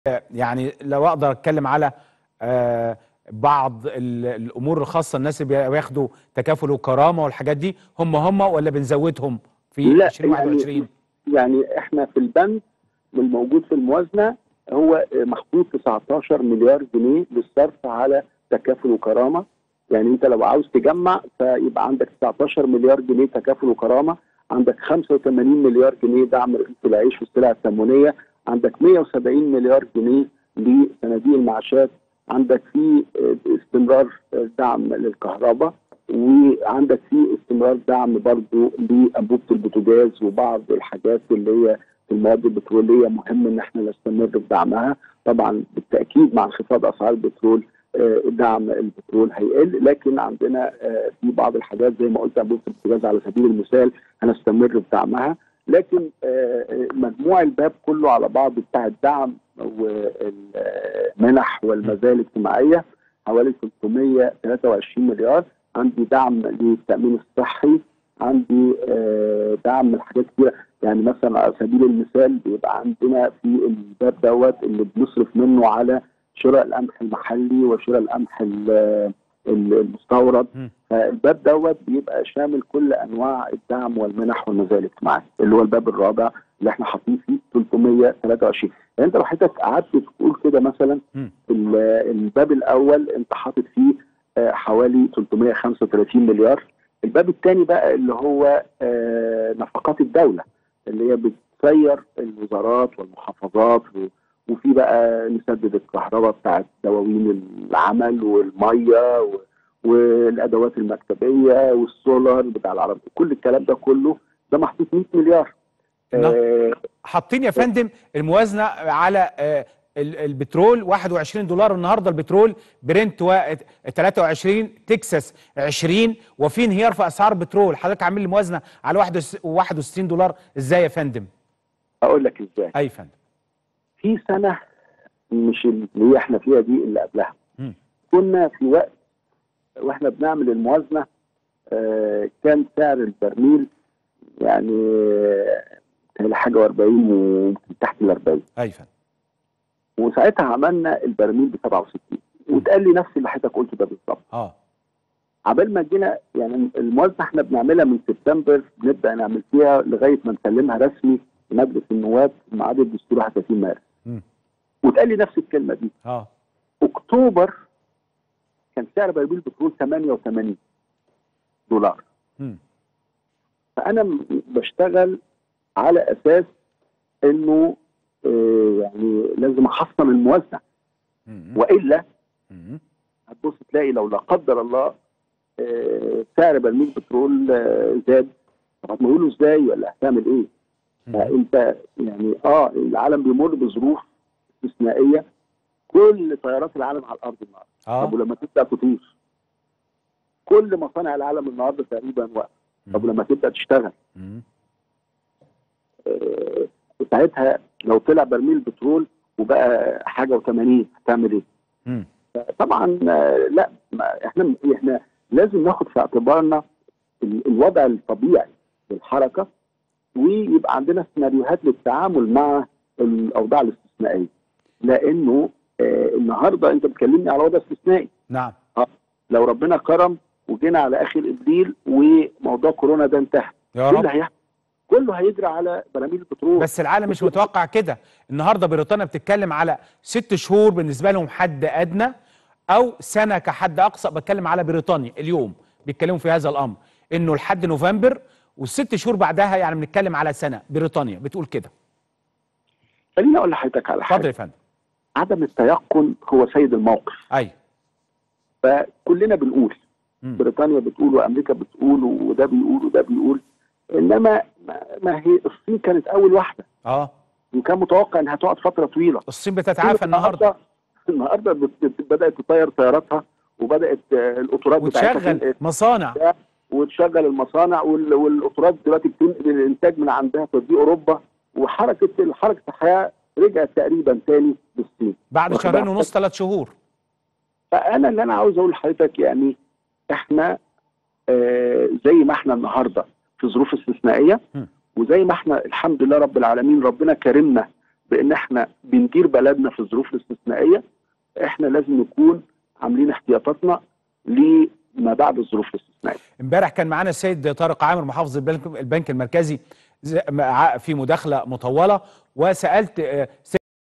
يعني لو اقدر اتكلم على آه، بعض ال- الامور الخاصه الناس اللي بياخدوا تكافل وكرامه والحاجات دي هم هم ولا بنزودهم في لا 2021 يعني احنا في البند والموجود في الموازنه هو محطوط 19 مليار جنيه للصرف على تكافل وكرامه يعني انت لو عاوز تجمع فيبقى عندك 19 مليار جنيه تكافل وكرامه عندك 85 مليار جنيه دعم رغيف العيش والسلع التموينيه عندك 170 مليار جنيه لصناديق المعاشات عندك في استمرار دعم للكهرباء وعندك في استمرار دعم برضو لانبوبه البوتاجاز وبعض الحاجات اللي هي في المواد البتروليه مهم ان احنا نستمر في دعمها طبعا بالتاكيد مع انخفاض اسعار البترول آه، دعم البترول هيقل لكن عندنا آه، في بعض الحاجات زي ما قلت انبوبه البوتاجاز على سبيل المثال هنستمر في دعمها لكن آه، آه، مجموع الباب كله على بعض بتاع الدعم والمنح والمزايا الاجتماعيه حوالي 323 مليار عندي دعم للتامين الصحي عندي آه، دعم لحاجات كتيره يعني مثلا على سبيل المثال بيبقى عندنا في الباب دوت اللي بنصرف منه على شراء القمح المحلي وشراء القمح ال- ال- المستورد مم. فالباب دوت بيبقى شامل كل انواع الدعم والمنح والمزايا الاجتماعيه اللي هو الباب الرابع اللي احنا حاطين فيه 323 يعني انت لو حضرتك قعدت تقول كده مثلا مم. ال- الباب الاول انت حاطط فيه آه، حوالي 335 مليار الباب الثاني بقى اللي هو آه، نفقات الدوله اللي هي بتسير الوزارات والمحافظات و- وفي بقى نسدد الكهرباء بتاعت دواوين العمل والميه و- والادوات المكتبيه والسولار بتاع العرب كل الكلام ده كله ده محطوط 100 مليار نعم. آه، حاطين يا فندم الموازنه على آه، ال- البترول 21 دولار النهارده البترول برنت و 23 تكساس 20 وفي انهيار في اسعار البترول حضرتك عامل لي موازنه على 61 دولار ازاي يا فندم اقول لك ازاي اي فندم في سنه مش اللي هي احنا فيها دي اللي قبلها مم. كنا في وقت واحنا بنعمل الموازنه آه، كان سعر البرميل يعني آه، حاجه و40 ويمكن تحت ال 40 اي فندم وساعتها عملنا البرميل ب 67 واتقال لي نفس اللي حضرتك قلته ده بالظبط اه عبال ما جينا يعني الموازنه احنا بنعملها من سبتمبر بنبدا نعمل فيها لغايه ما نسلمها رسمي لمجلس النواب في ميعاد الدستور 31 مارس مم. واتقال لي نفس الكلمه دي اه اكتوبر كان سعر برميل البترول 88 دولار مم. فانا م- بشتغل على اساس انه آه، يعني لازم احصن الموازنه مم. والا مم. هتبص تلاقي لو لا قدر الله آه، سعر برميل البترول آه، زاد طب هتقولوا ازاي ولا هتعمل ايه؟ مم. فانت يعني اه العالم بيمر بظروف استثنائيه كل طيارات العالم على الارض النهارده طب اه ولما تبدا تطير كل مصانع العالم النهارده تقريبا واقفه طب مم. ولما تبدا تشتغل مم. آه، ساعتها لو طلع برميل بترول وبقى حاجه و80 هتعمل ايه؟ مم. طبعا آه، لا ما احنا احنا لازم ناخد في اعتبارنا ال- الوضع الطبيعي للحركه ويبقى عندنا سيناريوهات للتعامل مع الاوضاع الاستثنائيه لانه آه النهارده انت بتكلمني على وضع استثنائي نعم لو ربنا كرم وجينا على اخر ابريل وموضوع كورونا ده انتهى يا ايه اللي رب هيحصل؟ كله هيجري على براميل البترول بس العالم مش متوقع كده النهارده بريطانيا بتتكلم على ست شهور بالنسبه لهم حد ادنى او سنه كحد اقصى بتكلم على بريطانيا اليوم بيتكلموا في هذا الامر انه لحد نوفمبر والست شهور بعدها يعني بنتكلم على سنه بريطانيا بتقول كده خليني اقول لحضرتك على اتفضل حاجه يا فندم عدم التيقن هو سيد الموقف اي فكلنا بنقول مم. بريطانيا بتقول وامريكا بتقول وده بيقول وده بيقول انما ما, ما هي الصين كانت اول واحده اه وكان متوقع انها تقعد فتره طويله الصين بتتعافى النهارده النهارده بت- بت- بدات تطير طياراتها وبدات آه، القطارات بتاعتها وتشغل تنقل مصانع وتشغل المصانع وال- والقطارات دلوقتي بتنقل الانتاج من عندها توديه اوروبا وحركه حركه الحياه رجعت تقريبا تاني بالصين بعد واخد شهرين بالك؟ ونص ثلاث شهور فانا اللي انا عاوز اقول لحضرتك يعني احنا آه زي ما احنا النهارده في ظروف استثنائيه م. وزي ما احنا الحمد لله رب العالمين ربنا كرمنا بان احنا بندير بلدنا في الظروف الاستثنائيه احنا لازم نكون عاملين احتياطاتنا لما بعد الظروف الاستثنائيه امبارح كان معانا السيد طارق عامر محافظ البنك, البنك المركزي ز- مع- في مداخله مطوله وسالت آه،